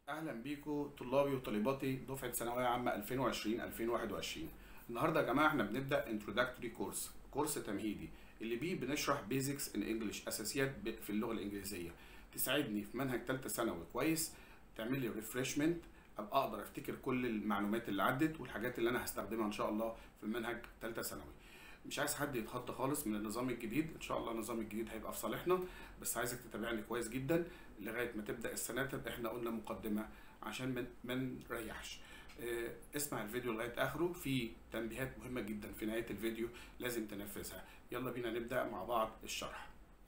اهلا بيكم طلابي وطالباتي دفعه ثانويه عامه 2020 2021 النهارده يا جماعه احنا بنبدا introductory كورس كورس تمهيدي اللي بيه بنشرح بيزكس ان انجلش اساسيات ب- في اللغه الانجليزيه تساعدني في منهج ثالثه ثانوي كويس تعمل لي ريفرشمنت ابقى اقدر افتكر كل المعلومات اللي عدت والحاجات اللي انا هستخدمها ان شاء الله في المنهج ثالثه ثانوي مش عايز حد يتخض خالص من النظام الجديد ان شاء الله النظام الجديد هيبقى في صالحنا بس عايزك تتابعني كويس جدا لغايه ما تبدا السنه احنا قلنا مقدمه عشان ما ما نريحش آه، اسمع الفيديو لغايه اخره في تنبيهات مهمه جدا في نهايه الفيديو لازم تنفذها يلا بينا نبدا مع بعض الشرح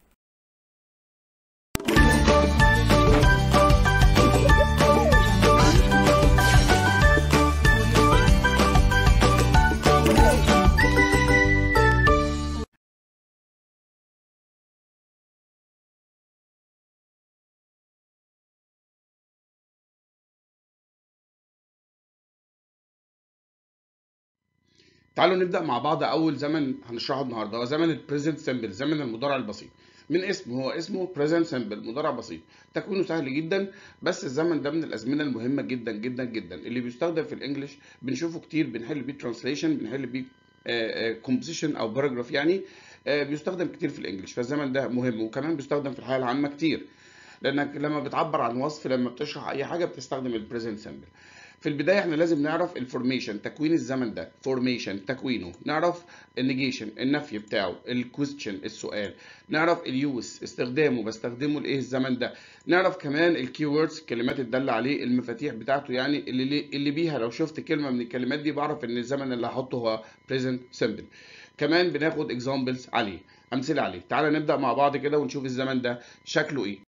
تعالوا نبدا مع بعض اول زمن هنشرحه النهارده هو زمن البريزنت سمبل زمن المضارع البسيط من اسمه هو اسمه بريزنت سمبل مضارع بسيط تكوينه سهل جدا بس الزمن ده من الازمنه المهمه جدا جدا جدا اللي بيستخدم في الانجليش بنشوفه كتير بنحل بيه ترانسليشن بنحل بيه كومبوزيشن او باراجراف يعني آه، بيستخدم كتير في الانجليش فالزمن ده مهم وكمان بيستخدم في الحياه العامه كتير لانك لما بتعبر عن وصف لما بتشرح اي حاجه بتستخدم البريزنت سمبل في البدايه احنا لازم نعرف الفورميشن تكوين الزمن ده فورميشن تكوينه نعرف النيجيشن النفي بتاعه الكويستشن السؤال نعرف اليوز استخدامه بستخدمه لايه الزمن ده نعرف كمان الكي ووردز الكلمات الداله عليه المفاتيح بتاعته يعني اللي اللي بيها لو شفت كلمه من الكلمات دي بعرف ان الزمن اللي هحطه هو present simple كمان بناخد examples عليه امثله عليه تعالى نبدا مع بعض كده ونشوف الزمن ده شكله ايه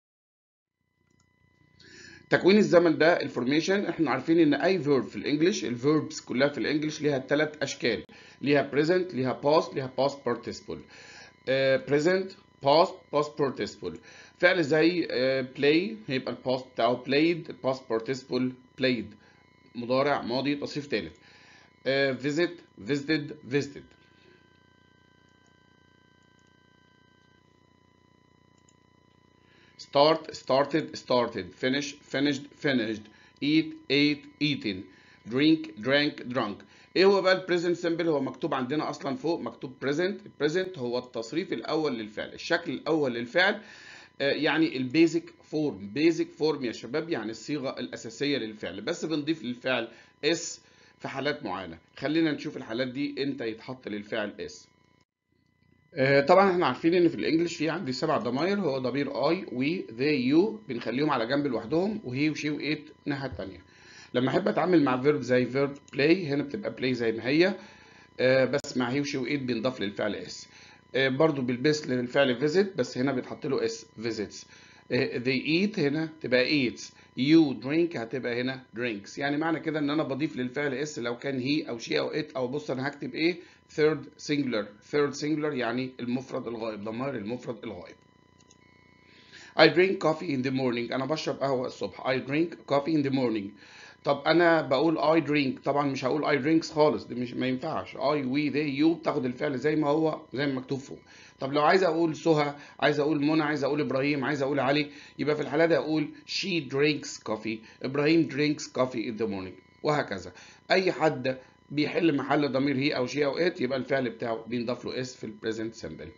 تكوين الزمن ده الفورميشن احنا عارفين ان اي فيرب في الانجليش الفيربس كلها في الانجليش ليها ثلاث اشكال ليها present ليها past ليها past participle آه، present past past participle فعل زي آه، play هيبقى الباست بتاعه played past participle played مضارع ماضي تصريف ثالث آه، visit visited visited start started started finish finished finished eat ate eaten drink drank drunk ايه هو بقى البريزنت سمبل هو مكتوب عندنا اصلا فوق مكتوب بريزنت البريزنت هو التصريف الاول للفعل الشكل الاول للفعل آه، يعني البيزك فورم بيزك فورم يا شباب يعني الصيغه الاساسيه للفعل بس بنضيف للفعل اس في حالات معينه خلينا نشوف الحالات دي امتى يتحط للفعل اس آه، طبعا احنا عارفين ان في الانجليش في عندي سبع ضمائر هو ضمير اي وي ذي يو بنخليهم على جنب لوحدهم وهي وشي وايت الناحيه الثانيه لما احب اتعامل مع فيرب زي فيرب بلاي هنا بتبقى بلاي زي ما هي آه، بس مع هي وشي وايت بينضاف للفعل اس آه، برضو بيلبس للفعل فيزيت بس هنا بيتحط له اس فيزيتس they eat هنا تبقى eats you drink هتبقى هنا drinks يعني معنى كده ان انا بضيف للفعل اس لو كان هي او شي او ات او بص انا هكتب ايه third singular third singular يعني المفرد الغائب ضمائر المفرد الغائب I drink coffee in the morning انا بشرب قهوة الصبح I drink coffee in the morning طب انا بقول I drink طبعا مش هقول I drinks خالص دي مش ما ينفعش I we they you بتاخد الفعل زي ما هو زي ما مكتوب فوق طب لو عايز اقول سهى عايز اقول منى عايز اقول ابراهيم عايز اقول علي يبقى في الحالة دي اقول she drinks coffee ابراهيم drinks coffee in the morning وهكذا اي حد بيحل محل ضمير هي او شي او ات يبقى الفعل بتاعه بينضاف له اس في البريزنت سمبل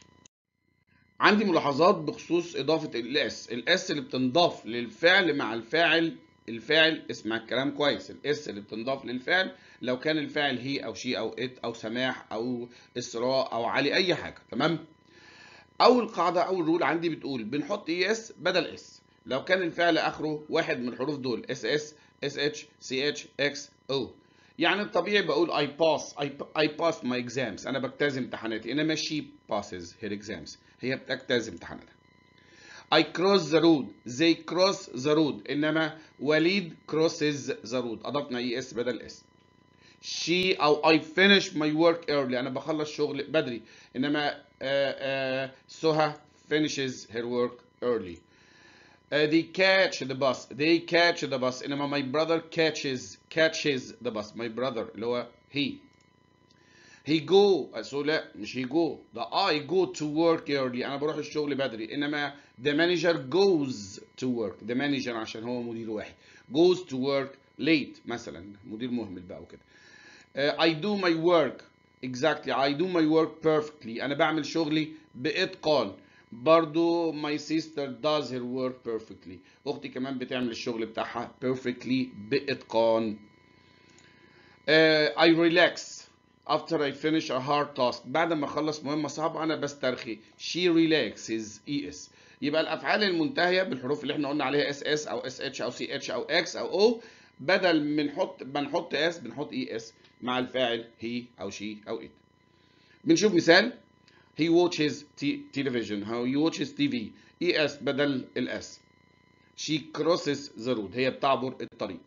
عندي ملاحظات بخصوص اضافه الاس الاس اللي بتنضاف للفعل مع الفاعل الفاعل اسمع الكلام كويس الاس اللي بتنضاف للفعل لو كان الفاعل هي او شي او ات او سماح او اسراء او علي اي حاجه تمام اول قاعده اول رول عندي بتقول بنحط اي اس بدل اس لو كان الفعل اخره واحد من الحروف دول اس اس اس اتش سي اتش اكس او يعني الطبيعي بقول I pass I, I pass my exams أنا بجتاز امتحاناتي إنما she passes her exams هي بتجتاز امتحاناتها I cross the road they cross the road إنما وليد crosses the road أضفنا اي اس بدل اس she أو I finish my work early أنا بخلص شغل بدري إنما آه، آه، سهى finishes her work early Uh, they catch the bus they catch the bus انما my brother catches catches the bus my brother اللي هو he he go so لا مش he go ده I go to work early انا بروح الشغل بدري انما the manager goes to work the manager عشان هو مدير واحد goes to work late مثلا مدير مهمل بقى وكده uh, I do my work exactly I do my work perfectly أنا بعمل شغلي بإتقان برضو my sister does her work perfectly أختي كمان بتعمل الشغل بتاعها perfectly بإتقان uh, I relax after I finish a hard task بعد ما اخلص مهمة صعبة أنا بسترخي she relaxes es يبقى الأفعال المنتهية بالحروف اللي احنا قلنا عليها اس اس أو اس اتش أو سي اتش أو اكس أو او بدل من نحط بنحط اس بنحط اي اس مع الفاعل هي أو شي أو it بنشوف مثال he watches television how he watches TV es بدل الاس she crosses the road هي بتعبر الطريق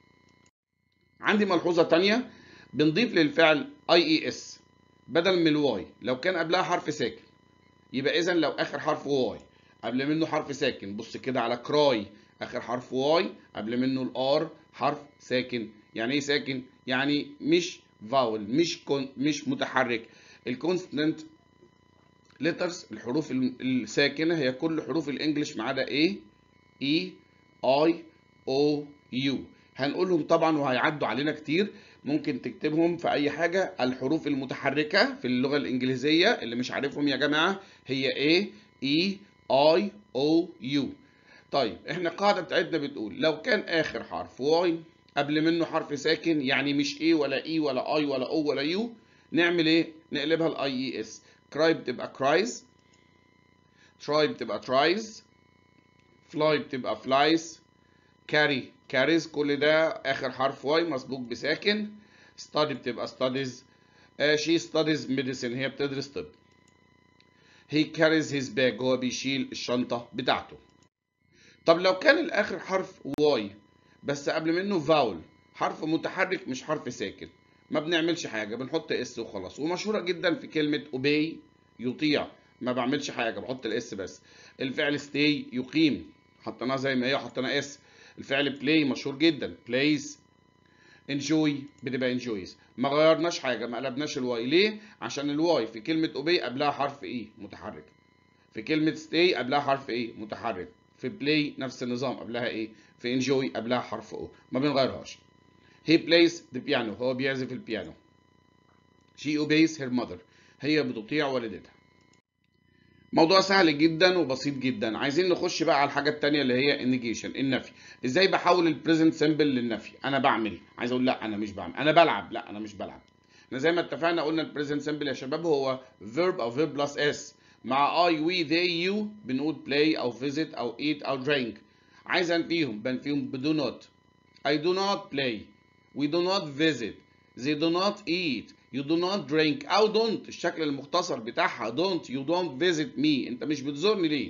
عندي ملحوظة تانية بنضيف للفعل اي اي اس بدل من الواي لو كان قبلها حرف ساكن يبقى اذا لو اخر حرف واي قبل منه حرف ساكن بص كده على كراي اخر حرف واي قبل منه الار حرف ساكن يعني ايه ساكن يعني مش فاول مش كون مش متحرك الكونستنت ليترز الحروف الساكنه هي كل حروف الانجليش ما عدا ايه اي اي او يو هنقولهم طبعا وهيعدوا علينا كتير ممكن تكتبهم في اي حاجه الحروف المتحركه في اللغه الانجليزيه اللي مش عارفهم يا جماعه هي ايه اي اي او يو طيب احنا القاعده بتاعتنا بتقول لو كان اخر حرف واي قبل منه حرف ساكن يعني مش ايه ولا اي ولا اي ولا او ولا يو نعمل ايه نقلبها الاي اي اس كراي بتبقى كرايز تراي بتبقى ترايز فلاي بتبقى فلايز كاري كاريز كل ده اخر حرف واي مسبوق بساكن study بتبقى studies uh, she studies medicine هي بتدرس طب he carries his bag هو بيشيل الشنطة بتاعته طب لو كان الاخر حرف واي بس قبل منه فاول حرف متحرك مش حرف ساكن ما بنعملش حاجة بنحط اس وخلاص ومشهورة جدا في كلمة obey يطيع ما بعملش حاجة بحط الاس بس الفعل stay يقيم حطيناه زي ما هي حطينا اس الفعل play مشهور جدا plays enjoy بتبقى enjoys ما غيرناش حاجه ما قلبناش الواي ليه عشان الواي في كلمه obey قبلها حرف ايه متحرك في كلمه stay قبلها حرف ايه متحرك في play نفس النظام قبلها ايه في enjoy قبلها حرف او ما بنغيرهاش he plays the piano هو بيعزف البيانو she obeys her mother هي بتطيع والدتها موضوع سهل جدا وبسيط جدا عايزين نخش بقى على الحاجه الثانيه اللي هي النيجيشن النفي ازاي بحول البريزنت سيمبل للنفي انا بعمل عايز اقول لا انا مش بعمل انا بلعب لا انا مش بلعب احنا زي ما اتفقنا قلنا البريزنت سيمبل يا شباب هو فيرب او فيرب بلس اس مع اي وي ذي يو بنقول بلاي او فيزيت او ايت او درينك عايز انفيهم بنفيهم بدو نوت I do not play we do not visit they do not eat you do not drink او don't الشكل المختصر بتاعها don't you don't visit me انت مش بتزورني ليه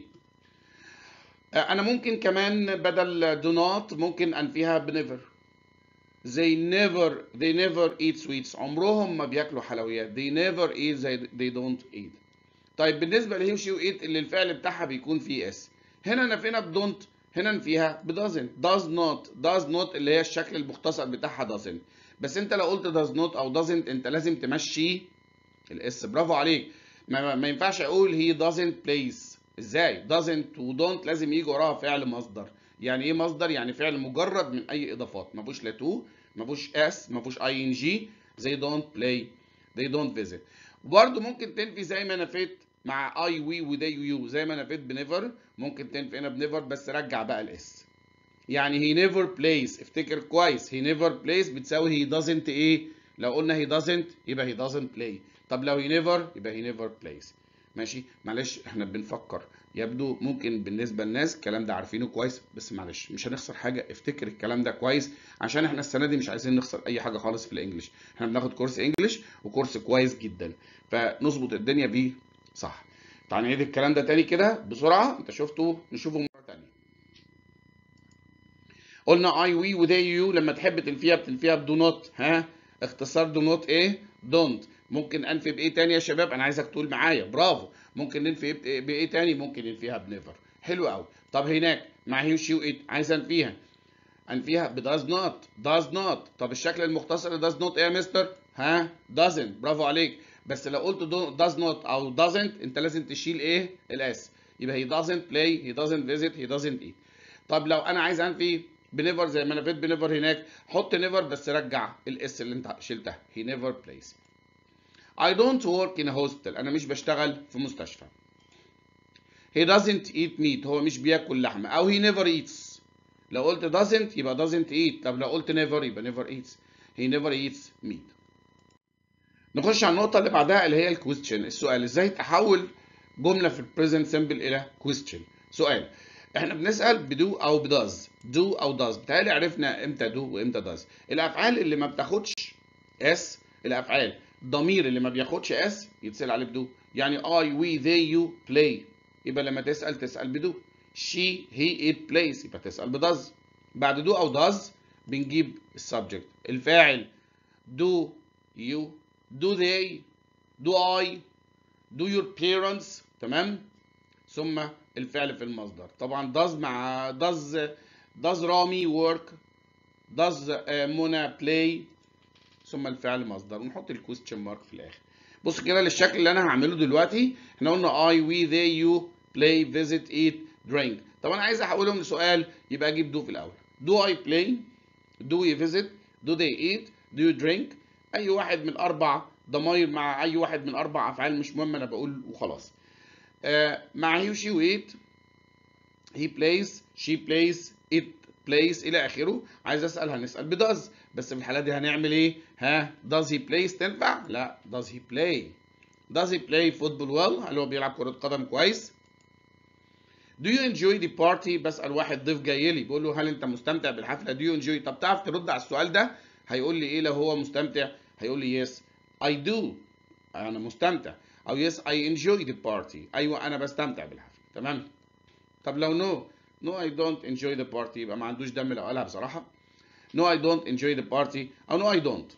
انا ممكن كمان بدل do not ممكن انفيها بنيفر they never they never eat sweets عمرهم ما بياكلوا حلويات they never eat they, they don't eat طيب بالنسبه لهي وشي وايت اللي الفعل بتاعها بيكون فيه اس هنا نفينا بدونت هنا نفيها ب doesn't does not does not اللي هي الشكل المختصر بتاعها doesn't بس انت لو قلت does not او doesn't انت لازم تمشي الاس برافو عليك ما, ما ينفعش اقول he doesn't plays ازاي doesn't و don't لازم يجي وراها فعل مصدر يعني ايه مصدر يعني فعل مجرد من اي اضافات ما فيهوش لا تو ما فيهوش اس ما فيهوش اي ان جي they don't play they don't visit وبرده ممكن تنفي زي ما نفيت مع اي وي وذي يو زي ما نفيت بنيفر ممكن تنفي هنا بنيفر بس رجع بقى الاس يعني he never plays افتكر كويس he never plays بتساوي he doesn't ايه لو قلنا he doesn't يبقى he doesn't play طب لو he never يبقى he never plays ماشي معلش احنا بنفكر يبدو ممكن بالنسبه للناس الكلام ده عارفينه كويس بس معلش مش هنخسر حاجه افتكر الكلام ده كويس عشان احنا السنه دي مش عايزين نخسر اي حاجه خالص في الانجليش احنا بناخد كورس انجليش وكورس كويس جدا فنظبط الدنيا بيه صح تعال نعيد الكلام ده تاني كده بسرعه انت شفته نشوفه مره تانيه قلنا اي وي وذي يو لما تحب تنفيها بتنفيها بدو نوت ها اختصار دو نوت ايه دونت ممكن انفي بايه تاني يا شباب انا عايزك تقول معايا برافو ممكن ننفي بايه تاني ممكن ننفيها بنيفر حلو قوي طب هناك مع هي وشي وايت عايز انفيها انفيها بداز نوت داز نوت طب الشكل المختصر داز نوت ايه يا مستر ها doesn't برافو عليك بس لو قلت does not او doesn't انت لازم تشيل ايه الاس يبقى he doesn't play he doesn't visit he doesn't eat طب لو انا عايز انفي بنيفر زي ما انا فيت بنيفر هناك حط نيفر بس رجع الاس اللي انت شلتها he never plays I don't work in a hospital انا مش بشتغل في مستشفى he doesn't eat meat هو مش بياكل لحمه او he never eats لو قلت doesn't يبقى doesn't eat طب لو قلت never يبقى never eats he never eats meat نخش على النقطة اللي بعدها اللي هي الكويستشن السؤال ازاي تحول جملة في البريزنت سيمبل إلى كويستشن سؤال احنا بنسأل بدو أو بداز دو أو داز بتهيألي عرفنا امتى دو وامتى داز الأفعال اللي ما بتاخدش اس الأفعال الضمير اللي ما بياخدش اس يتسأل عليه بدو يعني I we they you play يبقى لما تسأل تسأل بدو she he it plays يبقى تسأل بداز بعد دو أو داز بنجيب السبجكت الفاعل do you do they do I do your parents تمام ثم الفعل في المصدر طبعا does مع does does رامي work does منى play ثم الفعل مصدر ونحط الكويستشن مارك في الاخر بص كده للشكل اللي انا هعمله دلوقتي احنا قلنا I we they you play visit eat drink طب انا عايز احولهم لسؤال يبقى اجيب do في الاول do I play do we visit do they eat do you drink اي واحد من اربع ضماير مع اي واحد من اربع افعال مش مهم انا بقول وخلاص آه مع هي وشي ويت he plays she plays it plays الى اخره عايز اسال هنسال بداز بس في الحاله دي هنعمل ايه ها does he plays تنفع لا does he play does he play football well هل هو بيلعب كره قدم كويس Do you enjoy the party بسأل واحد ضيف جاي لي بقول له هل انت مستمتع بالحفله Do you enjoy طب تعرف ترد على السؤال ده هيقول لي ايه لو هو مستمتع هيقول لي yes I do أنا مستمتع أو yes I enjoy the party أيوة أنا بستمتع بالحفلة تمام طب لو no no I don't enjoy the party يبقى ما عندوش دم لو قالها بصراحة no I don't enjoy the party أو no I don't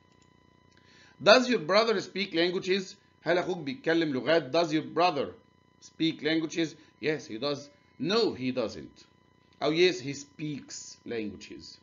does your brother speak languages هل أخوك بيتكلم لغات does your brother speak languages yes he does no he doesn't أو yes he speaks languages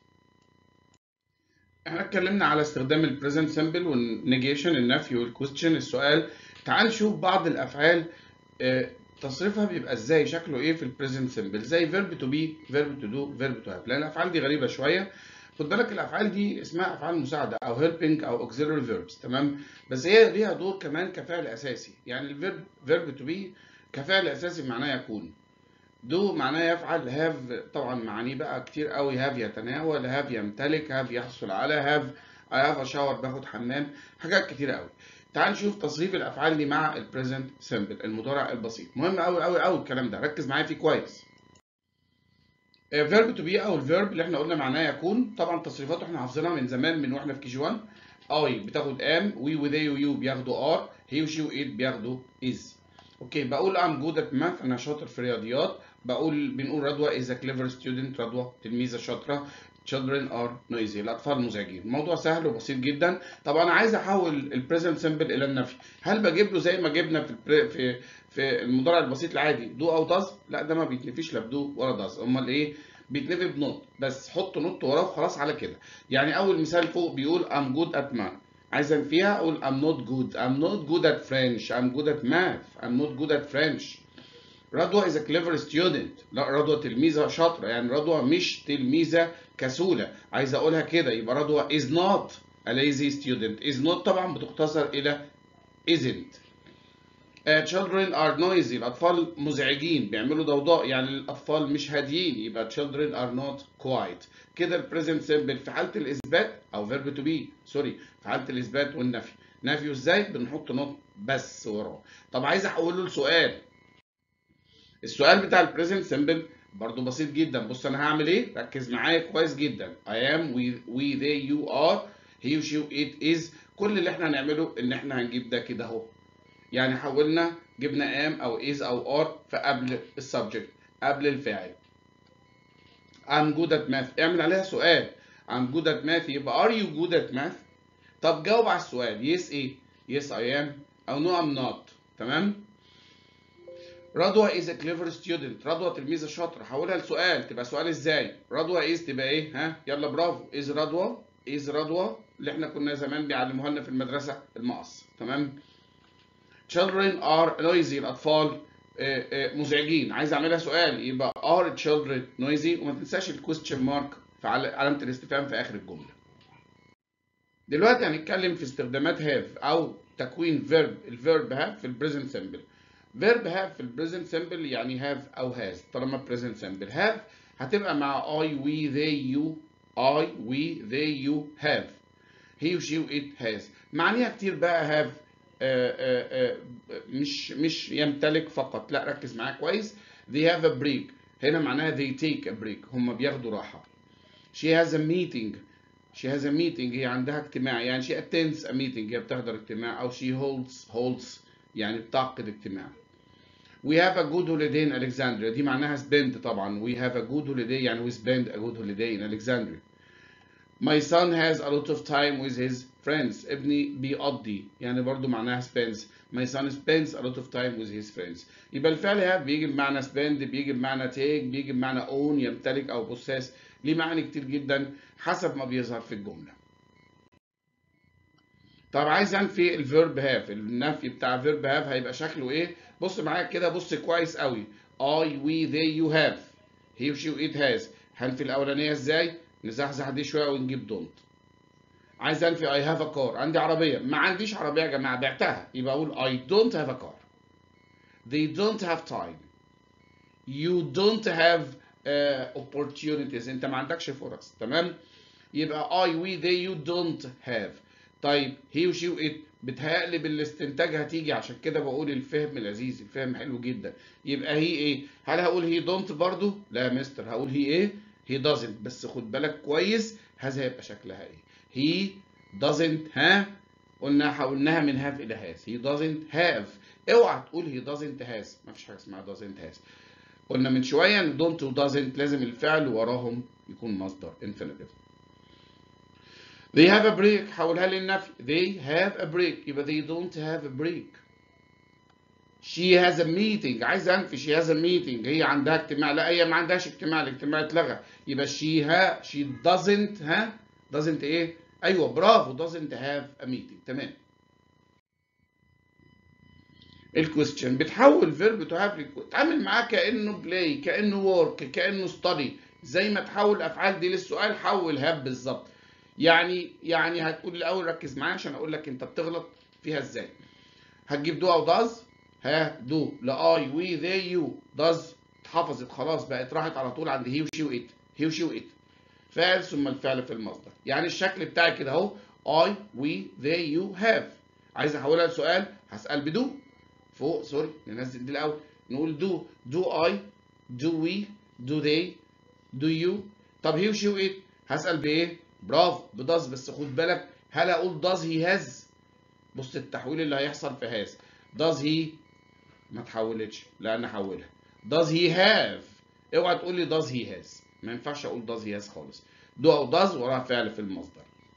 احنا اتكلمنا على استخدام البريزنت سمبل والنيجيشن النفي والكويستشن السؤال تعال نشوف بعض الافعال اه تصريفها بيبقى ازاي شكله ايه في البريزنت سمبل زي فيرب تو بي فيرب تو دو فيرب تو هاف لان الافعال دي غريبه شويه خد بالك الافعال دي اسمها افعال مساعده او هيلبنج او اوكسيلري فيربس تمام بس هي ليها دور كمان كفعل اساسي يعني الفيرب فيرب تو بي كفعل اساسي معناه يكون دو معناه يفعل هاف طبعا معانيه بقى كتير قوي هاف يتناول هاف يمتلك هاف يحصل على هاف I have a shower باخد حمام حاجات كتير قوي تعال نشوف تصريف الافعال دي مع البريزنت سمبل المضارع البسيط مهم قوي قوي قوي الكلام ده ركز معايا فيه كويس فيرب تو بي او الفيرب اللي احنا قلنا معناه يكون طبعا تصريفاته احنا حافظينها من زمان من واحنا في كي جي 1 اي بتاخد ام وي وذي ويو بياخدوا ار هي وشي وايت بياخدوا از اوكي بقول ام جود ات ماث انا شاطر في الرياضيات بقول بنقول رضوى is a clever student رضوى تلميذة شاطرة children are noisy الأطفال مزعجين الموضوع سهل وبسيط جدا طب أنا عايز أحول البريزنت سمبل إلى النفي هل بجيب له زي ما جبنا في البري في في المضارع البسيط العادي دو أو داز لا ده ما بيتنفيش لا بدو ولا داز أمال إيه بيتنفي بنوت بس حط نوت وراه وخلاص على كده يعني أول مثال فوق بيقول I'm good at math عايز انفيها اقول I'm not good I'm not good at French I'm good at math I'm not good at French رضوى is a clever student لا رضوى تلميذة شاطرة يعني رضوى مش تلميذة كسولة عايز أقولها كده يبقى رضوى is not a lazy student is not طبعا بتختصر إلى isn't uh, children are noisy الأطفال مزعجين بيعملوا ضوضاء يعني الأطفال مش هاديين يبقى children are not quiet كده البريزنت سيمبل في حالة الإثبات أو verb to be سوري في حالة الإثبات والنفي نفيه إزاي بنحط نوت بس وراه طب عايز أحوله لسؤال السؤال بتاع البريزنت سمبل برضو بسيط جدا بص انا هعمل ايه ركز معايا كويس جدا I am we, we they you are he she it is كل اللي احنا هنعمله ان احنا هنجيب ده كده اهو يعني حولنا جبنا am او is او are فقبل السبجكت قبل الفاعل I'm good at math اعمل عليها سؤال I'm good at math يبقى are you good at math طب جاوب على السؤال yes ايه yes I am او no I'm not تمام رضوى is a clever student رضوى تلميذة شاطرة حولها لسؤال تبقى سؤال ازاي رضوى is تبقى ايه ها يلا برافو is رضوى is رضوى اللي احنا كنا زمان بيعلموها لنا في المدرسة المقص تمام children are noisy الأطفال آه، آه، مزعجين عايز اعملها سؤال يبقى are children noisy وما تنساش الكويستشن مارك في عل- علامه الاستفهام في اخر الجمله دلوقتي هنتكلم في استخدامات have او تكوين verb الفيرب have في البريزنت سمبل verb have في البريزنت سمبل يعني have او has طالما present simple have هتبقى مع I we they you I we they you have he she it has معانيها كتير بقى have آه، آه، آه، مش مش يمتلك فقط لا ركز معايا كويس they have a break هنا معناها they take a break هم بياخدوا راحة she has a meeting she has a meeting هي عندها اجتماع يعني she attends a meeting هي بتحضر اجتماع أو she holds holds يعني بتعقد اجتماع we have a good holiday in Alexandria دي معناها spend طبعا we have a good holiday يعني we spend a good holiday in Alexandria My son has a lot of time with his friends. ابني بيقضي يعني برضو معناها spends. My son spends a lot of time with his friends. يبقى الفعل have بيجي بمعنى spend بيجي بمعنى take بيجي بمعنى own يمتلك أو possess ليه معاني كتير جدا حسب ما بيظهر في الجملة. طب عايز انفي الفيرب هاف النفي بتاع فيرب هاف هيبقى شكله ايه بص معايا كده بص كويس قوي I we they you have he she it has هنفي الاولانيه ازاي نزحزح دي شويه ونجيب دونت عايز انفي I have a car عندي عربيه ما عنديش عربيه يا جماعه بعتها يبقى اقول I don't have a car they don't have time you don't have uh, opportunities انت ما عندكش فرص تمام يبقى I we they you don't have طيب هي وشي وإت بتهيألي بالاستنتاج هتيجي عشان كده بقول الفهم لذيذ الفهم حلو جدا يبقى هي ايه هل هقول هي دونت برضو لا يا مستر هقول هي ايه هي doesn't بس خد بالك كويس هذا هيبقى شكلها ايه هي doesn't ها قلنا حولناها من have الى has he doesn't have اوعى تقول he doesn't has ما فيش حاجه اسمها doesn't has قلنا من شويه ان don't و doesn't لازم الفعل وراهم يكون مصدر infinitive They have a break حولها للنفي they have a break يبقى they don't have a break she has a meeting عايز انفي she has a meeting هي عندها اجتماع لا هي ما عندهاش اجتماع الاجتماع اتلغى يبقى she ها she doesn't ها doesn't ايه ايوه برافو doesn't have a meeting تمام الكويستشن بتحول فيرب تو هاف تعامل معاه كانه بلاي كانه ورك كانه ستادي زي ما تحول الافعال دي للسؤال حول هاب بالظبط يعني يعني هتقول الاول ركز معايا عشان اقول لك انت بتغلط فيها ازاي هتجيب دو او داز ها دو لاي وي ذي يو داز اتحفظت خلاص بقت راحت على طول عند هي وشي وات هي وشي وات فعل ثم الفعل في المصدر يعني الشكل بتاعي كده اهو اي وي ذي يو هاف عايز احولها لسؤال هسال بدو فوق سوري ننزل دي الاول نقول دو دو اي دو وي دو ذي دو يو طب هي وشي وات هسال بايه برافو بداز بس خد بالك هل اقول داز هي هاز بص التحويل اللي هيحصل في هاز داز هي ما تحولتش لا انا هحولها داز هي هاف اوعى تقول لي داز هي هاز ما ينفعش اقول داز هي هاز خالص دو او داز وراها فعل في المصدر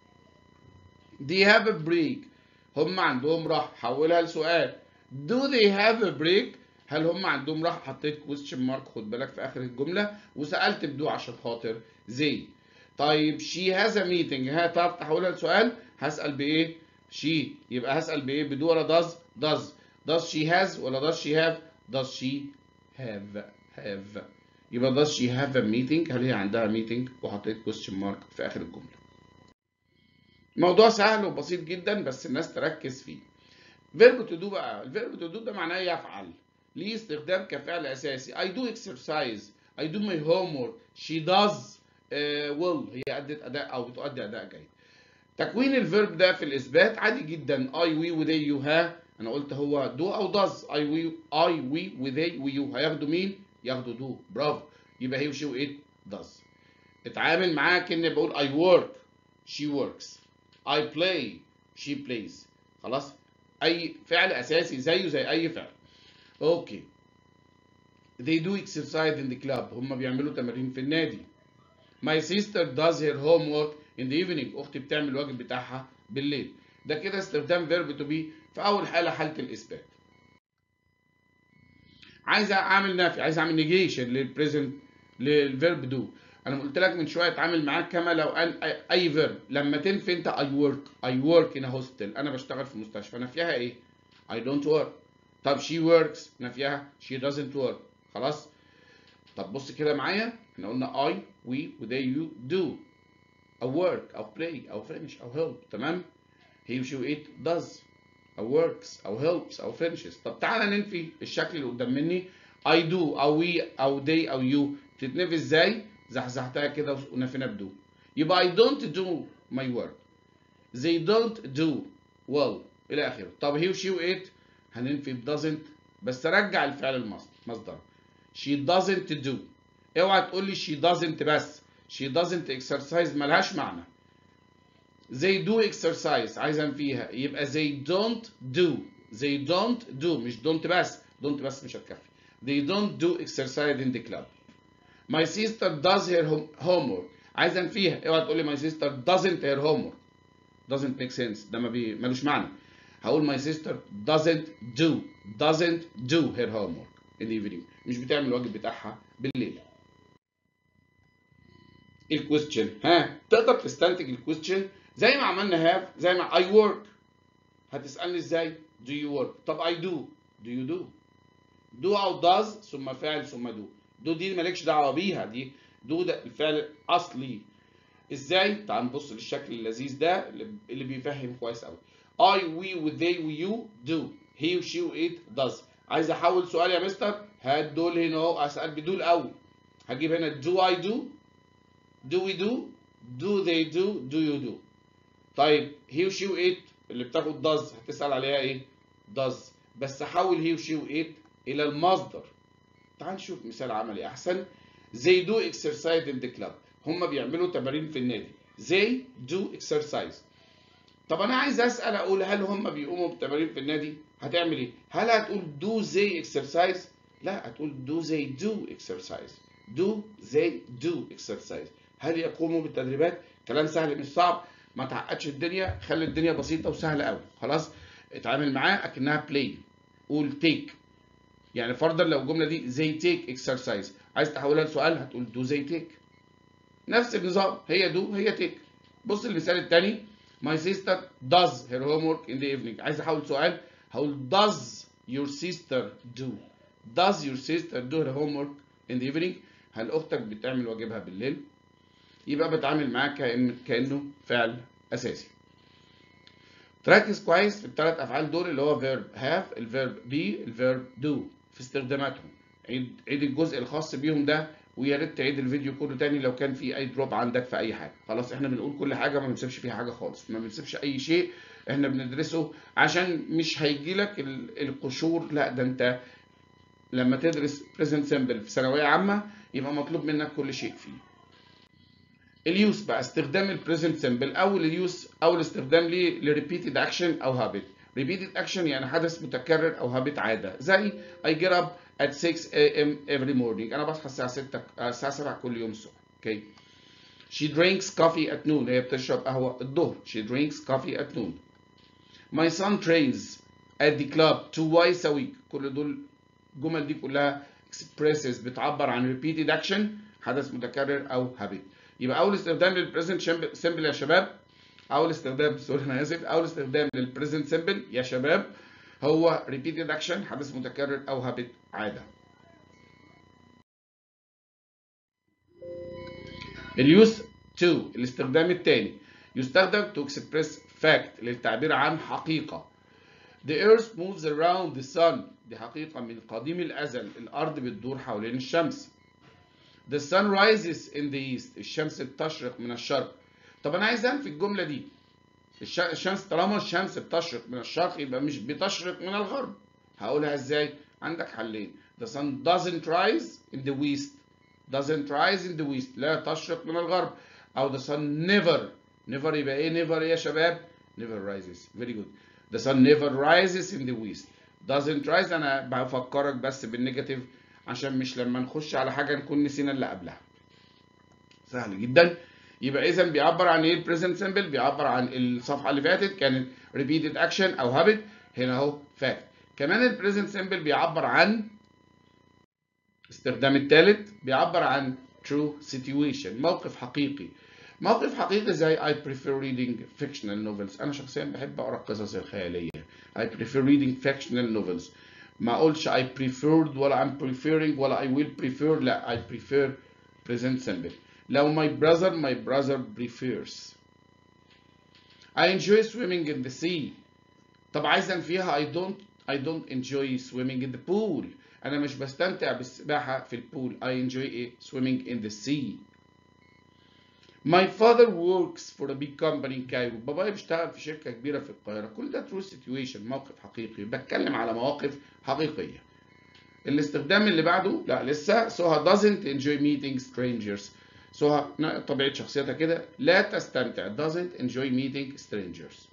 دي هاف ا بريك هم عندهم راحه حولها لسؤال do they have a break هل هم عندهم راحه حطيت question mark خد بالك في اخر الجمله وسالت بدو عشان خاطر زي طيب she has a meeting ها تعرف تحولها لسؤال هسال بايه she يبقى هسال بايه بدو ولا does does does she has ولا does she have does she have have يبقى does she have a meeting هل هي عندها meeting وحطيت question mark في اخر الجمله موضوع سهل وبسيط جدا بس الناس تركز فيه فيرب تو دو بقى الفيرب تو دو ده معناه يفعل ليه استخدام كفعل اساسي I do exercise I do my homework she does uh, will هي أدت أداء أو بتؤدي أداء جيد تكوين الفيرب ده في الإثبات عادي جدا I we و they you ها أنا قلت هو do أو does I we I we و they و you هياخدوا مين؟ ياخدوا do برافو يبقى هي وشي و it does اتعامل معاه كأني بقول I work she works I play she plays خلاص أي فعل أساسي زيه زي أي فعل أوكي they do exercise in the club هم بيعملوا تمارين في النادي My sister does her homework in the evening أختي بتعمل الواجب بتاعها بالليل ده كده استخدام verb to be في أول حالة حالة الإثبات عايز أعمل نفي عايز أعمل negation للبريزنت للفيرب do أنا قلت لك من شوية اتعامل معاك كما لو أن أي فيرب لما تنفي أنت I work I work in a hostel أنا بشتغل في مستشفى أنا فيها إيه؟ I don't work طب she works نفيها she doesn't work خلاص طب بص كده معايا احنا قلنا I we و they you do أو work أو play أو finish أو help تمام he she it does أو works أو helps أو finishes طب تعالى ننفي الشكل اللي قدام مني I do أو we أو they أو you بتتنفي ازاي زحزحتها كده ونفينا بدو يبقى I don't do my work they don't do well إلى آخره طب he she it هننفي ب doesn't بس رجع الفعل المصدر she doesn't do اوعى تقول لي she doesn't بس she doesn't exercise ملهاش معنى they do exercise عايز انفيها يبقى they don't do they don't do مش don't بس don't بس مش هتكفي they don't do exercise in the club my sister does her homework عايز انفيها اوعى تقول لي my sister doesn't her homework doesn't make sense ده ما بي... ملوش معنى هقول my sister doesn't do doesn't do her homework in the evening مش بتعمل الواجب بتاعها بالليل الكويستشن ها تقدر تستنتج الكويستشن زي ما عملنا have زي ما I work هتسألني ازاي do you work طب I do do you do do أو does ثم فاعل ثم do do دي مالكش دعوة بيها دي do ده الفعل أصلي ازاي تعال نبص للشكل اللذيذ ده اللي بيفهم كويس قوي I we و they و you do he و she و it does عايز احول سؤال يا مستر هات دول هنا اهو اسال بدول الاول هجيب هنا do I do do we do do they do do you do طيب he و she و it اللي بتاخد does هتسال عليها ايه does بس حول he و she و it الى المصدر تعال نشوف مثال عملي احسن they do exercise in the club هم بيعملوا تمارين في النادي they do exercise طب انا عايز اسال اقول هل هم بيقوموا بتمارين في النادي هتعمل ايه هل هتقول do they exercise لا هتقول do they do exercise do they do exercise هل يقوموا بالتدريبات كلام سهل مش صعب ما تعقدش الدنيا خلي الدنيا بسيطه وسهله قوي خلاص اتعامل معاه اكنها play قول take يعني فرضا لو الجمله دي they take exercise عايز تحولها لسؤال هتقول do they take نفس النظام هي do هي take بص المثال الثاني My sister does her homework in the evening. عايز احول سؤال هقول does your sister do does your sister do her homework in the evening هل اختك بتعمل واجبها بالليل يبقى بتعامل معاه كأن كانه فعل اساسي تركز كويس في الثلاث افعال دول اللي هو verb have الفيرب be الفيرب do في استخداماتهم عيد عيد الجزء الخاص بيهم ده ويا ريت تعيد الفيديو كله تاني لو كان في اي دروب عندك في اي حاجه خلاص احنا بنقول كل حاجه ما بنسيبش فيها حاجه خالص ما بنسيبش اي شيء احنا بندرسه عشان مش هيجي لك القشور لا ده انت لما تدرس بريزنت سمبل في ثانويه عامه يبقى مطلوب منك كل شيء فيه اليوس بقى استخدام البريزنت سمبل اول اليوس اول استخدام ليه لريبيتد اكشن او هابت ريبيتد اكشن يعني حدث متكرر او هابت عاده زي I get up at 6 a.m. every morning انا بصحى الساعه 6 الساعه 7 كل يوم الصبح اوكي she drinks coffee at noon هي بتشرب قهوه الظهر she drinks coffee at noon my son trains at the club twice a week كل دول الجمل دي كلها expresses بتعبر عن repeated action حدث متكرر او habit يبقى اول استخدام للبريزنت سمبل يا شباب اول استخدام سوري انا اسف اول استخدام للبريزنت سمبل يا شباب هو repeated action حدث متكرر او habit عاده اليوز 2 الاستخدام الثاني يستخدم to express fact للتعبير عن حقيقة The earth moves around the sun دي حقيقة من قديم الأزل الأرض بتدور حوالين الشمس The sun rises in the east الشمس بتشرق من الشرق طب أنا عايز أنفي الجملة دي الشمس طالما الشمس بتشرق من الشرق يبقى مش بتشرق من الغرب هقولها ازاي عندك حلين the sun doesn't rise in the west doesn't rise in the west لا تشرق من الغرب او the sun never never يبقى ايه never يا شباب never rises very good the sun never rises in the west doesn't rise انا بفكرك بس بالنيجاتيف عشان مش لما نخش على حاجه نكون نسينا اللي قبلها سهل جدا يبقى اذا بيعبر عن ايه البريزنت سمبل بيعبر عن الصفحه اللي فاتت كانت ريبيتد اكشن او هابت هنا اهو فاكت كمان البريزنت سمبل بيعبر عن استخدام الثالث بيعبر عن true situation موقف حقيقي موقف حقيقي زي I prefer reading fictional novels أنا شخصيا بحب أقرأ القصص الخيالية I prefer reading fictional novels ما اقولش I preferred ولا I'm preferring ولا I will prefer لا I prefer present simple لو my brother my brother prefers I enjoy swimming in the sea طب عايزا فيها I don't I don't enjoy swimming in the pool انا مش بستمتع بالسباحة في البول I enjoy إيه؟ swimming in the sea My father works for a big company in Cairo. بابايا بيشتغل في شركة كبيرة في القاهرة. كل ده true situation موقف حقيقي. بتكلم على مواقف حقيقية. الاستخدام اللي بعده لا لسه سوها doesn't enjoy meeting strangers. سوها طبيعة شخصيتها كده لا تستمتع doesn't enjoy meeting strangers.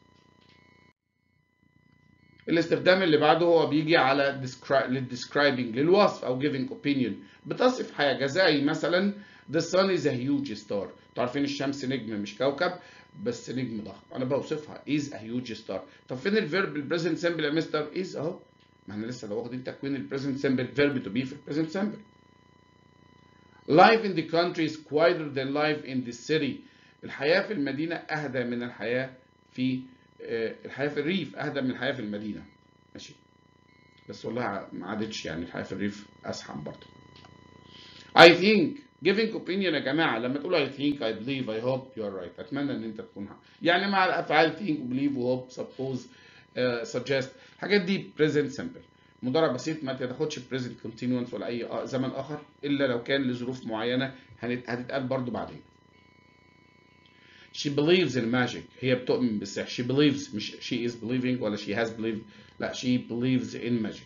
الاستخدام اللي بعده هو بيجي على describing للوصف او giving opinion بتصف حاجة زي مثلا The sun is a huge star. عارفين الشمس نجم مش كوكب بس نجم ضخم. أنا بوصفها is a huge star. طب فين الفيرب البريزنت سمبل يا مستر؟ is أهو. ما احنا لسه لو واخدين تكوين البريزنت سمبل فيرب to be في البريزنت سمبل. Life in the country is quieter than life in the city. الحياة في المدينة أهدى من الحياة في الحياة في الريف أهدى من الحياة في المدينة. ماشي. بس والله ما عادتش يعني الحياة في الريف أزحم برضه. I think giving opinion يا جماعة لما تقولوا I think I believe I hope you are right أتمنى إن أنت تكون ها. يعني مع الأفعال think believe hope suppose uh, suggest الحاجات دي present simple مضارع بسيط ما تاخدش present continuous ولا أي زمن آخر إلا لو كان لظروف معينة هتتقال برضو بعدين. She believes in magic هي بتؤمن بالسحر she believes مش she is believing ولا she has believed لا she believes in magic.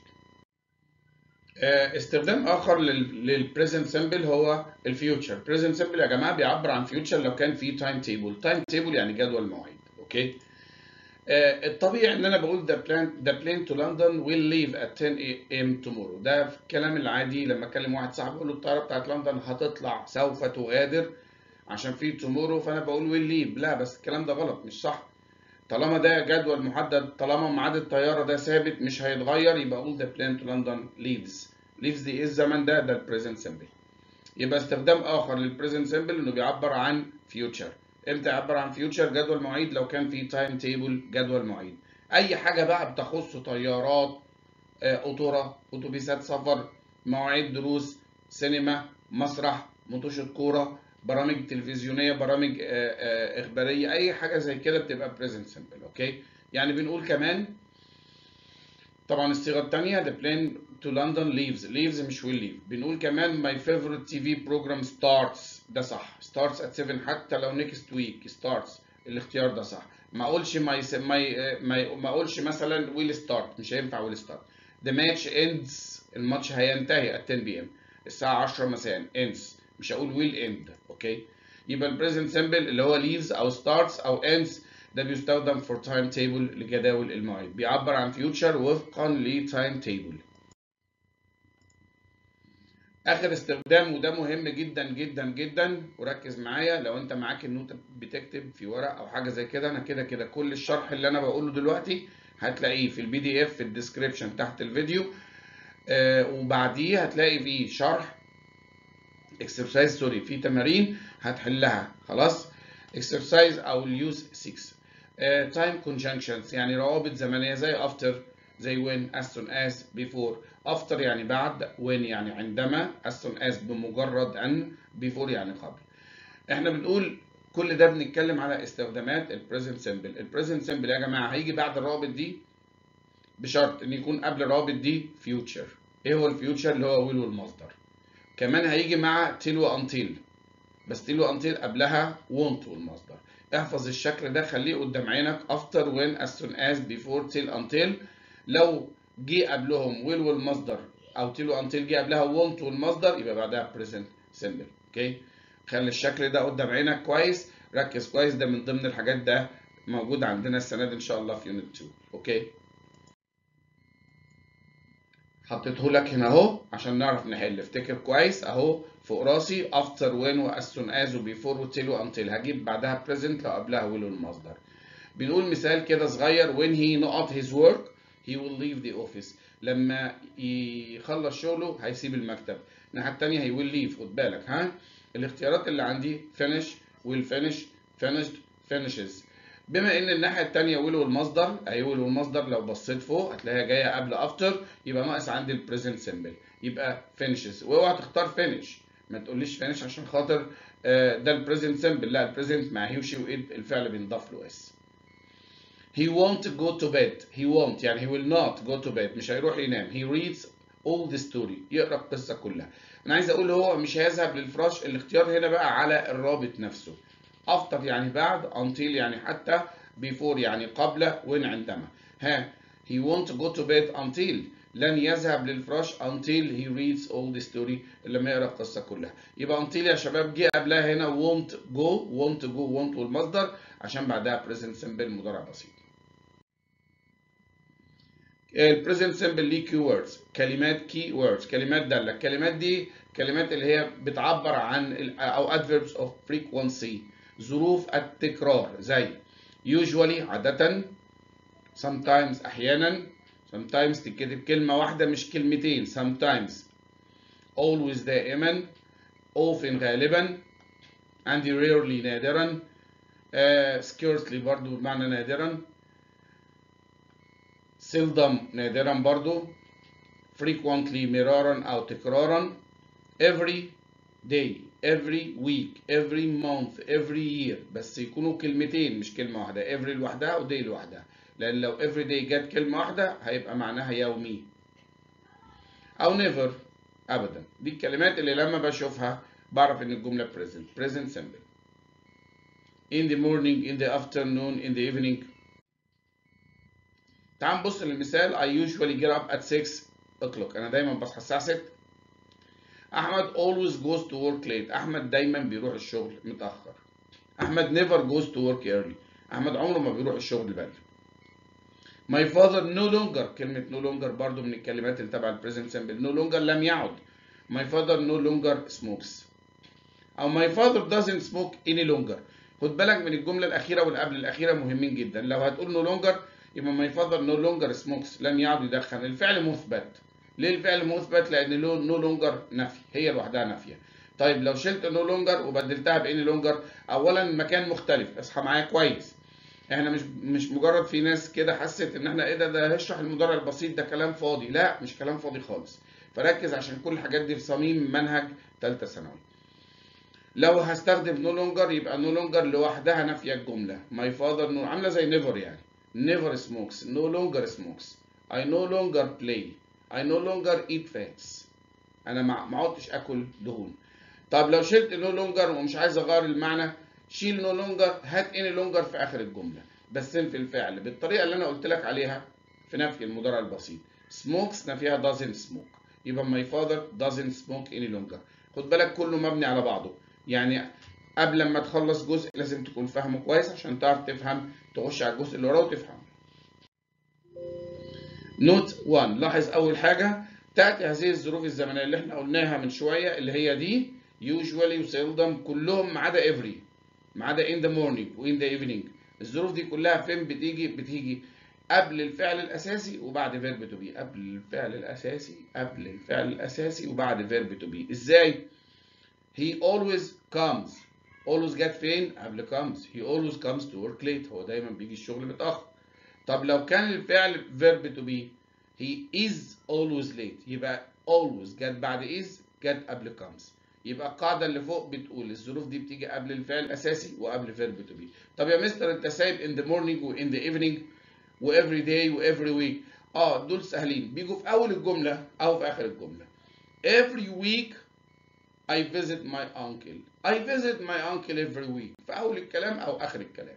استخدام اخر للبريزنت سمبل هو الفيوتشر بريزنت سمبل يا جماعه بيعبر عن فيوتشر لو كان في تايم تيبل تايم تيبل يعني جدول مواعيد اوكي الطبيعي ان انا بقول the plane the plane to London will leave at 10 a.m. tomorrow ده في الكلام العادي لما اكلم واحد صاحبي اقول له الطياره بتاعت لندن هتطلع سوف تغادر عشان في tomorrow فانا بقول will leave لا بس الكلام ده غلط مش صح طالما ده جدول محدد طالما ميعاد الطياره ده ثابت مش هيتغير يبقى اقول the plane to London leaves leaves دي ايه الزمن ده ده البريزنت سمبل يبقى استخدام اخر للبريزنت سمبل انه بيعبر عن future امتى يعبر عن future جدول مواعيد لو كان في تايم تيبل جدول مواعيد اي حاجه بقى بتخص طيارات قطوره اتوبيسات سفر مواعيد دروس سينما مسرح مطوشه كوره برامج تلفزيونيه برامج اخباريه اي حاجه زي كده بتبقى present simple اوكي يعني بنقول كمان طبعا الصيغه الثانيه the plane to London leaves leaves مش will leave بنقول كمان my favorite TV program starts ده صح starts at 7 حتى لو next week starts الاختيار ده صح ما اقولش my my ما اقولش مثلا will start مش هينفع will start the match ends الماتش هينتهي at 10 p.m. الساعه 10 مساء ends مش هقول will end اوكي يبقى البريزنت سمبل اللي هو leaves او starts او ends ده بيستخدم for time table لجداول المواعيد بيعبر عن future وفقا ل time table اخر استخدام وده مهم جدا جدا جدا وركز معايا لو انت معاك النوت بتكتب في ورق او حاجه زي كده انا كده كده كل الشرح اللي انا بقوله دلوقتي هتلاقيه في البي دي اف في الديسكريبشن تحت الفيديو آه وبعديه هتلاقي فيه شرح اكسرسايز سوري في تمارين هتحلها خلاص اكسرسايز او اليوز 6 تايم uh, conjunctions يعني روابط زمنيه زي after زي when as soon as before after يعني بعد when يعني عندما as soon as بمجرد ان before يعني قبل احنا بنقول كل ده بنتكلم على استخدامات البريزنت سمبل البريزنت سمبل يا جماعه هيجي بعد الروابط دي بشرط ان يكون قبل الروابط دي future ايه هو الفيوتشر اللي هو will والمصدر كمان هيجي مع till وانتل بس till وانتل قبلها want والمصدر احفظ الشكل ده خليه قدام عينك after when as soon as before till until لو جه قبلهم will والمصدر او till until جه قبلها want والمصدر يبقى بعدها present simple اوكي خلي الشكل ده قدام عينك كويس ركز كويس ده من ضمن الحاجات ده موجود عندنا السنه دي ان شاء الله في يونت 2 اوكي حطيته لك هنا اهو عشان نعرف نحل افتكر كويس اهو فوق راسي after when و as soon as و before و till و until هجيب بعدها present لو قبلها will المصدر بنقول مثال كده صغير when he not his work he will leave the office لما يخلص شغله هيسيب المكتب الناحيه الثانيه هي will leave خد بالك ها الاختيارات اللي عندي finish will finish finished finishes بما ان الناحيه الثانيه will والمصدر اهي will والمصدر لو بصيت فوق هتلاقيها جايه قبل after يبقى ناقص عندي البريزنت سيمبل يبقى finishes واوعى تختار finish ما تقوليش finish عشان خاطر ده البريزنت سيمبل لا البريزنت مع هي وشي وايد الفعل بينضاف له اس he won't go to bed he won't يعني he will not go to bed مش هيروح ينام he reads all the story يقرا القصه كلها انا عايز اقول هو مش هيذهب للفراش الاختيار هنا بقى على الرابط نفسه after يعني بعد until يعني حتى before يعني قبل when عندما ها he won't go to bed until لن يذهب للفراش until he reads all the story لما يقرا القصه كلها يبقى until يا شباب جه قبلها هنا won't go won't go won't والمصدر عشان بعدها present simple مضارع بسيط البريزنت سمبل ليه كي ووردز كلمات كي ووردز كلمات داله الكلمات دي كلمات اللي هي بتعبر عن او adverbs of frequency ظروف التكرار زي usually عادة sometimes أحيانا sometimes تتكتب كلمة واحدة مش كلمتين sometimes always دائما often غالبا and rarely نادرا uh, scarcely برضو بمعنى نادرا seldom نادرا برضو frequently مرارا أو تكرارا every day every week every month every year بس يكونوا كلمتين مش كلمة واحدة every لوحدها و day لوحدها لأن لو every day جت كلمة واحدة هيبقى معناها يومي أو never أبدا دي الكلمات اللي لما بشوفها بعرف إن الجملة present present simple in the morning in the afternoon in the evening تعال نبص للمثال I usually get up at 6 o'clock أنا دايما بصحى الساعة 6 احمد always goes to work late احمد دايما بيروح الشغل متاخر احمد never goes to work early احمد عمره ما بيروح الشغل بدري my father no longer كلمة no longer برضو من الكلمات اللي تبع البريزنت سمبل no longer لم يعد my father no longer smokes او my father doesn't smoke any longer خد بالك من الجملة الأخيرة واللي قبل الأخيرة مهمين جدا لو هتقول no longer يبقى my father no longer smokes لم يعد يدخن الفعل مثبت ليه الفعل مثبت؟ لأن له نو لونجر نفي هي لوحدها نافية. طيب لو شلت نو لونجر وبدلتها بإني لونجر أولا المكان مختلف اصحى معايا كويس. احنا مش مش مجرد في ناس كده حست ان احنا ايه ده ده هشرح المضارع البسيط ده كلام فاضي، لا مش كلام فاضي خالص. فركز عشان كل الحاجات دي في صميم منهج ثالثة ثانوي. لو هستخدم نو لونجر يبقى نو لونجر لوحدها نافية الجملة. ماي فاذر نو عاملة زي نيفر يعني. نيفر سموكس نو لونجر سموكس. I no longer play. I no longer eat fats. انا ما عدتش اكل دهون. طب لو شلت no longer ومش عايز اغير المعنى شيل no longer هات any longer في اخر الجمله بس في الفعل بالطريقه اللي انا قلت لك عليها في نفي المضارع البسيط. smokes نفيها doesn't smoke. يبقى my father doesn't smoke any longer. خد بالك كله مبني على بعضه. يعني قبل ما تخلص جزء لازم تكون فاهمه كويس عشان تعرف تفهم تخش على الجزء اللي وراه وتفهمه. نوت 1 لاحظ اول حاجه تاتي هذه الظروف الزمنيه اللي احنا قلناها من شويه اللي هي دي usually وسيلدم كلهم ما عدا every ما عدا in the morning وin the evening الظروف دي كلها فين بتيجي بتيجي قبل الفعل الاساسي وبعد verb to be قبل الفعل الاساسي قبل الفعل الاساسي وبعد verb to be ازاي he always comes always جت فين قبل comes he always comes to work late هو دايما بيجي الشغل متاخر طب لو كان الفعل verb to be he is always late يبقى always جت بعد is جت قبل comes يبقى القاعدة اللي فوق بتقول الظروف دي بتيجي قبل الفعل الأساسي وقبل verb to be طب يا مستر أنت سايب in the morning و in the evening و every day و every week اه دول سهلين بيجوا في أول الجملة أو في آخر الجملة every week I visit my uncle I visit my uncle every week في أول الكلام أو آخر الكلام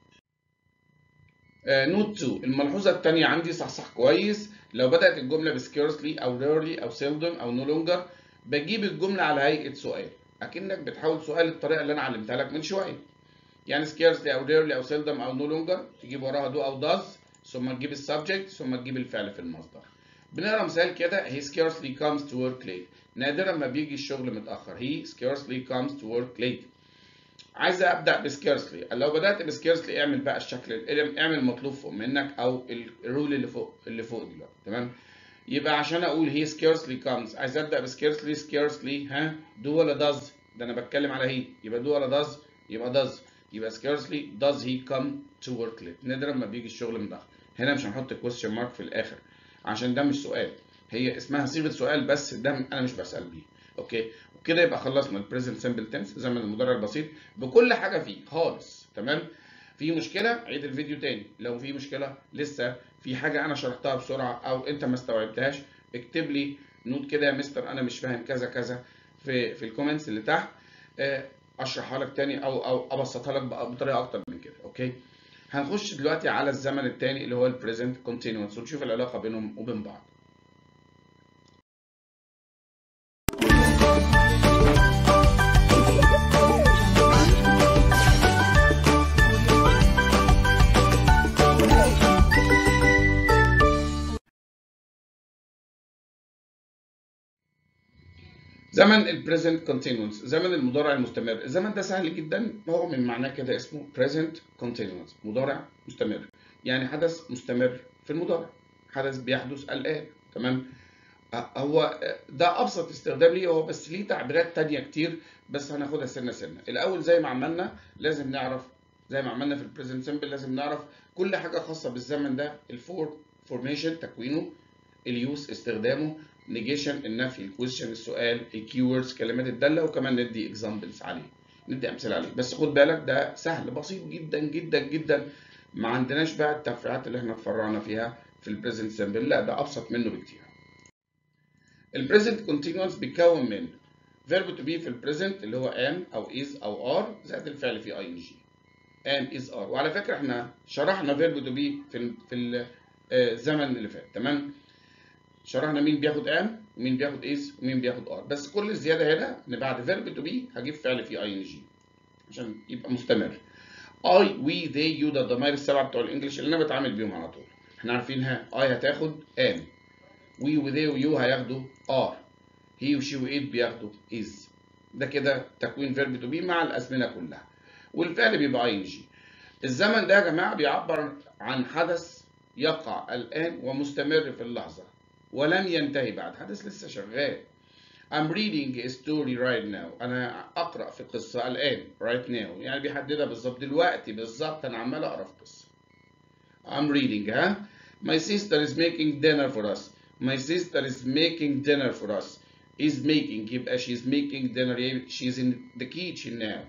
نوت 2 الملحوظة الثانية عندي صحصح كويس لو بدأت الجملة بسكيرسلي أو rarely أو seldom أو no longer بجيب الجملة على هيئة سؤال أكنك بتحاول سؤال الطريقة اللي أنا علمتها لك من شوية يعني scarcely أو rarely أو seldom أو no longer تجيب وراها do أو does ثم تجيب السبجكت ثم تجيب الفعل في المصدر بنقرا مثال كده he scarcely comes to work late نادرا ما بيجي الشغل متأخر he scarcely comes to work late عايز ابدا بسكيرسلي لو بدات بسكيرسلي اعمل بقى الشكل اعمل مطلوب فوق منك او الرول اللي فوق اللي فوق دلوقتي تمام يبقى عشان اقول هي سكيرسلي كامز عايز ابدا بسكيرسلي سكيرسلي ها دو ولا داز ده انا بتكلم على هي يبقى دو ولا داز يبقى داز يبقى scarcely does he come to work late نادرا ما بيجي الشغل متاخر هنا مش هنحط question mark في الاخر عشان ده مش سؤال هي اسمها صيغه سؤال بس ده انا مش بسال بيه اوكي وكده يبقى خلصنا البريزنت سمبل تنس زمن المضارع البسيط بكل حاجه فيه خالص تمام في مشكله عيد الفيديو تاني لو في مشكله لسه في حاجه انا شرحتها بسرعه او انت ما استوعبتهاش اكتب لي نوت كده يا مستر انا مش فاهم كذا كذا في في الكومنتس اللي تحت اشرحها لك تاني او او ابسطها لك بطريقه اكتر من كده اوكي هنخش دلوقتي على الزمن الثاني اللي هو البريزنت كونتينوس ونشوف العلاقه بينهم وبين بعض زمن البريزنت كونتينوس زمن المضارع المستمر الزمن ده سهل جدا هو من معناه كده اسمه بريزنت كونتينوس مضارع مستمر يعني حدث مستمر في المضارع حدث بيحدث الان تمام هو ده ابسط استخدام ليه هو بس ليه تعبيرات تانية كتير بس هناخدها سنه سنه الاول زي ما عملنا لازم نعرف زي ما عملنا في البريزنت سمبل لازم نعرف كل حاجه خاصه بالزمن ده الفور فورميشن تكوينه اليوز استخدامه نيجيشن النفي الكويشن السؤال الكيوردز كلمات الداله وكمان ندي اكزامبلز عليه ندي امثله عليه بس خد بالك ده سهل بسيط جدا جدا جدا ما عندناش بقى التفريعات اللي احنا اتفرعنا فيها في البريزنت سمبل لا ده ابسط منه بكتير البريزنت كونتينوس بيتكون من فيرب تو بي في البريزنت اللي هو ام او از او ار زائد الفعل في اي ان جي ام از ار وعلى فكره احنا شرحنا فيرب تو بي في في الزمن اللي فات تمام شرحنا مين بياخد ام ومين بياخد از ومين بياخد ار بس كل الزياده هنا ان بعد فيرب تو بي هجيب فعل في اي ان جي عشان يبقى مستمر اي وي ذي يو ده الضمائر السبعه بتوع الانجليش اللي انا بتعامل بيهم على طول احنا عارفينها اي هتاخد ام وي وذي ويو هياخدوا ار هي وشي وات بياخدوا از ده كده تكوين فيرب تو بي مع الازمنه كلها والفعل بيبقى اي ان جي الزمن ده يا جماعه بيعبر عن حدث يقع الان ومستمر في اللحظه ولم ينتهي بعد حدث لسه شغال I'm reading a story right now أنا أقرأ في قصة الآن right now يعني بيحددها بالظبط دلوقتي بالظبط أنا عمال أقرأ في قصة I'm reading ها My sister is making dinner for us My sister is making dinner for us is making يبقى she's making dinner she's in the kitchen now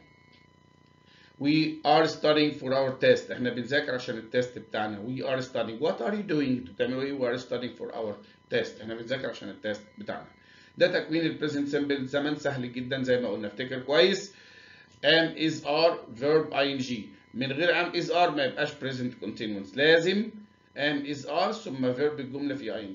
We are studying for our test احنا بنذاكر عشان التست بتاعنا We are studying What are you doing بتعملوا ايه We are studying for our test احنا بنذاكر عشان التست بتاعنا ده تكوين البريزنت سمبل زمن سهل جدا زي ما قلنا افتكر كويس am is are verb ing من غير am is are ما يبقاش present continuous لازم am is are ثم verb الجملة في ing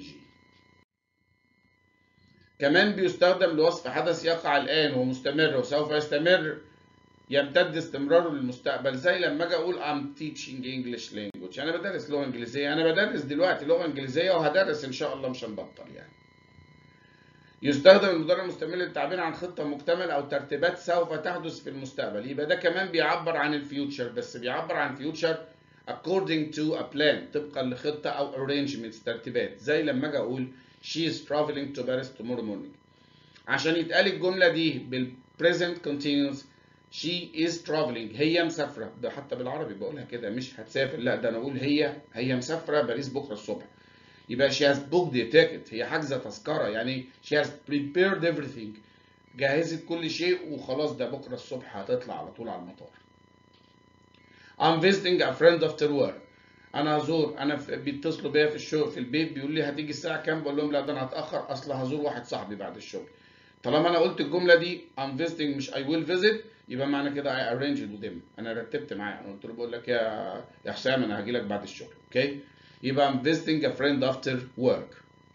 كمان بيستخدم لوصف حدث يقع الآن ومستمر وسوف يستمر يمتد استمراره للمستقبل زي لما اجي اقول I'm teaching English language انا بدرس لغه انجليزيه انا بدرس دلوقتي لغه انجليزيه وهدرس ان شاء الله مش هنبطل يعني يستخدم المضارع المستمر للتعبير عن خطه مكتمله او ترتيبات سوف تحدث في المستقبل يبقى ده كمان بيعبر عن الفيوتشر بس بيعبر عن فيوتشر according to a plan طبقا لخطه او arrangements ترتيبات زي لما اجي اقول she is traveling to Paris tomorrow morning عشان يتقال الجمله دي بالpresent continuous she is traveling هي مسافرة ده حتى بالعربي بقولها كده مش هتسافر لا ده انا اقول هي هي مسافرة باريس بكرة الصبح يبقى she has booked a ticket هي حاجزة تذكرة يعني she has prepared everything جهزت كل شيء وخلاص ده بكرة الصبح هتطلع على طول على المطار I'm visiting a friend after work انا هزور انا بيتصلوا بيا في الشغل في البيت بيقول لي هتيجي الساعة كام بقول لهم لا ده انا هتأخر اصل هزور واحد صاحبي بعد الشغل طالما انا قلت الجملة دي I'm visiting مش I will visit يبقى معنى كده I arranged with them انا رتبت معاه انا قلت له بقول لك يا يا حسام انا هاجي لك بعد الشغل اوكي يبقى I'm visiting a friend after work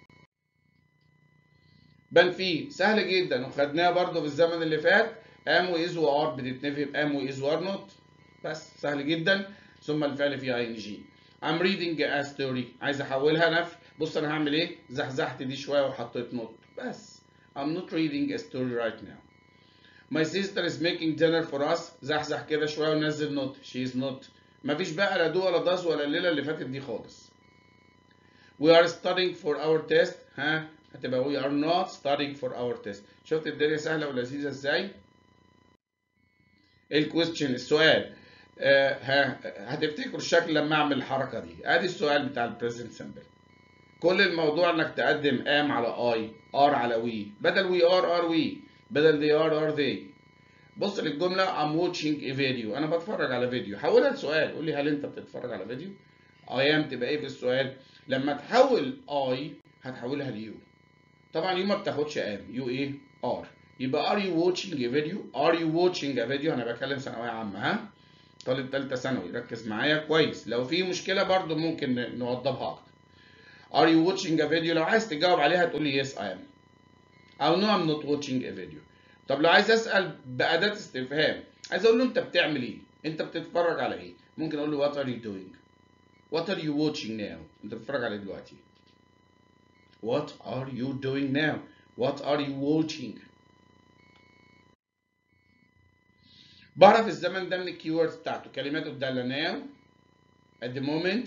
بان فيه سهل جدا وخدناها برده في الزمن اللي فات am و is و are بتتنفي ب am و is و are not بس سهل جدا ثم الفعل فيه ing I'm reading a story عايز احولها نفي بص انا هعمل ايه زحزحت دي شويه وحطيت نوت بس I'm not reading a story right now My sister is making dinner for us زحزح كده شويه ونزل نوت she is not مفيش بقى لا دو ولا داز ولا الليله اللي فاتت دي خالص we are studying for our test ها هتبقى we are not studying for our test شفت الدنيا سهله ولذيذه ازاي الكويستشن السؤال آه ها هتفتكروا الشكل لما اعمل الحركه دي ادي السؤال بتاع البريزنت سمبل كل الموضوع انك تقدم ام على اي ار على وي بدل وي ار ار وي بدل they are are they بص للجمله I'm watching a video انا بتفرج على فيديو حولها لسؤال قول لي هل انت بتتفرج على فيديو I am تبقى ايه في السؤال لما تحول I هتحولها ليو طبعا يو ما بتاخدش ام يو ايه ار يبقى are you watching a video are you watching a video انا بكلم ثانويه عامه ها طالب ثالثه ثانوي ركز معايا كويس لو في مشكله برضو ممكن نوضبها اكتر are you watching a video لو عايز تجاوب عليها تقول لي yes I am او no I'm not watching a video طب لو عايز اسال باداه استفهام عايز اقول له انت بتعمل ايه انت بتتفرج على ايه ممكن اقول له what are you doing what are you watching now انت بتتفرج على ايه دلوقتي what are you doing now what are you watching بعرف الزمن ده من الكيوردز بتاعته كلماته الدالة now at the moment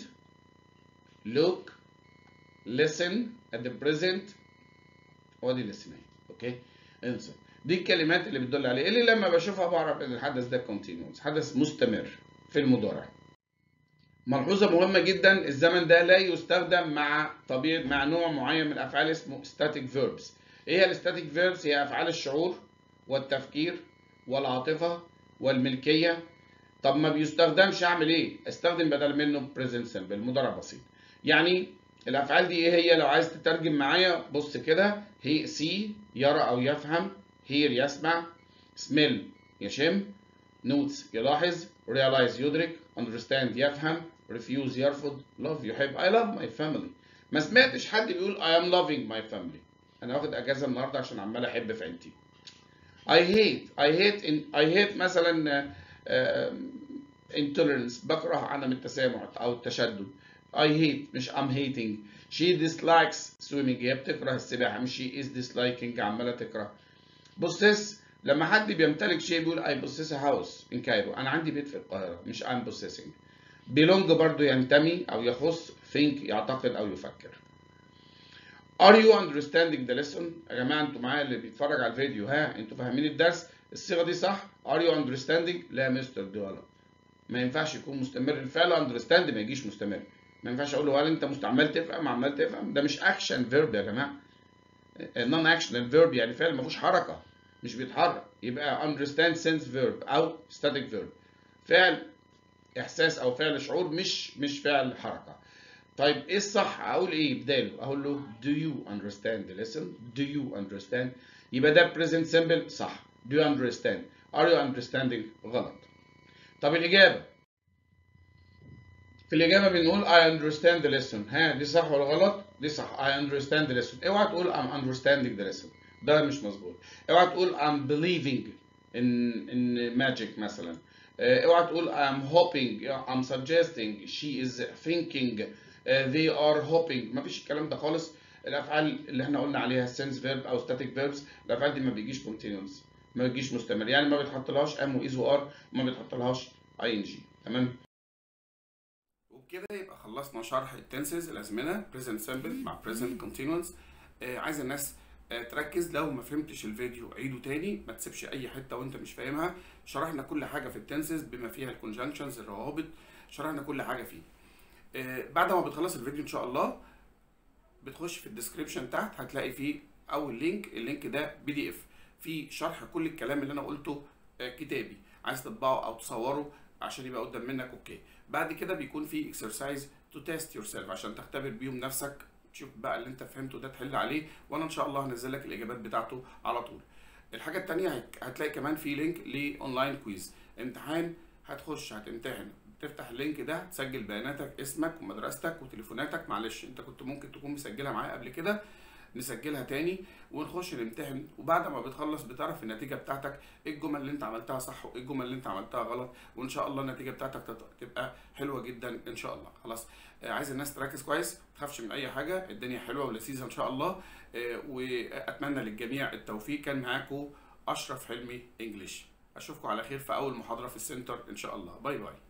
look listen at the present وادي listen اهي اوكي انسى دي الكلمات اللي بتدل عليه اللي لما بشوفها بعرف ان الحدث ده continuous حدث مستمر في المضارع ملحوظة مهمة جدا الزمن ده لا يستخدم مع طبيعة مع نوع معين من الأفعال اسمه static verbs. إيه هي الستاتيك verbs؟ هي أفعال الشعور والتفكير والعاطفة والملكية. طب ما بيستخدمش أعمل إيه؟ أستخدم بدل منه present simple مضارع بسيط. يعني الأفعال دي إيه هي؟ لو عايز تترجم معايا بص كده هي see يرى أو يفهم hear يسمع smell يشم notes يلاحظ realize يدرك understand يفهم refuse يرفض love يحب I love my family ما سمعتش حد بيقول I am loving my family انا واخد اجازه النهارده عشان عمال احب في عيلتي I hate I hate in, I hate مثلا uh, intolerance بكره عدم التسامح او التشدد I hate مش I'm hating she dislikes swimming هي بتكره السباحه مش she is disliking عماله تكره possess لما حد بيمتلك شيء بيقول I possess a house in Cairo أنا عندي بيت في القاهرة مش I'm possessing belong برضو ينتمي أو يخص think يعتقد أو يفكر Are you understanding the lesson؟ يا جماعة أنتوا معايا اللي بيتفرج على الفيديو ها أنتوا فاهمين الدرس؟ الصيغة دي صح؟ Are you understanding؟ لا مستر دي غلط ما ينفعش يكون مستمر الفعل understand ما يجيش مستمر ما ينفعش أقول له هل أنت عمال تفهم عمال تفهم ده مش action verb يا جماعة non action verb يعني فعل ما فيهوش حركة مش بيتحرك يبقى understand sense verb او static verb فعل احساس او فعل شعور مش مش فعل حركه طيب ايه الصح اقول ايه بداله اقول له do you understand the lesson do you understand يبقى ده present simple صح do you understand are you understanding غلط طب الاجابه في الاجابه بنقول I understand the lesson ها دي صح ولا غلط دي صح I understand the lesson اوعى تقول I'm understanding the lesson ده مش مظبوط اوعى تقول I'm believing in in magic مثلا اوعى تقول I'm hoping I'm suggesting she is thinking they are hoping ما فيش الكلام ده خالص الافعال اللي احنا قلنا عليها sense verb او static verbs الافعال دي ما بيجيش continuous ما بيجيش مستمر يعني ما بيتحطلهاش am و is و are وما بيتحطلهاش ing تمام وبكده يبقى خلصنا شرح التنسز الازمنه present simple مع present continuous آه عايز الناس تركز لو ما فهمتش الفيديو عيده تاني ما تسيبش اي حته وانت مش فاهمها شرحنا كل حاجه في التنسز بما فيها الكونجنكشنز الروابط شرحنا كل حاجه فيه آه بعد ما بتخلص الفيديو ان شاء الله بتخش في الديسكريبشن تحت هتلاقي فيه اول لينك اللينك ده بي دي اف فيه شرح كل الكلام اللي انا قلته آه كتابي عايز تطبعه او تصوره عشان يبقى قدام منك اوكي بعد كده بيكون في اكسرسايز تو تيست يور سيلف عشان تختبر بيهم نفسك تشوف بقى اللي انت فهمته ده تحل عليه وانا ان شاء الله هنزل لك الاجابات بتاعته على طول الحاجه الثانيه هتلاقي كمان في لينك لاونلاين كويز امتحان هتخش هتمتحن تفتح اللينك ده تسجل بياناتك اسمك ومدرستك وتليفوناتك معلش انت كنت ممكن تكون مسجلها معايا قبل كده نسجلها تاني ونخش نمتحن وبعد ما بتخلص بتعرف النتيجه بتاعتك ايه الجمل اللي انت عملتها صح وايه الجمل اللي انت عملتها غلط وان شاء الله النتيجه بتاعتك تبقى حلوه جدا ان شاء الله خلاص عايز الناس تركز كويس ما تخافش من اي حاجه الدنيا حلوه ولذيذه ان شاء الله واتمنى للجميع التوفيق كان معاكم اشرف حلمي انجلش اشوفكم على خير في اول محاضره في السنتر ان شاء الله باي باي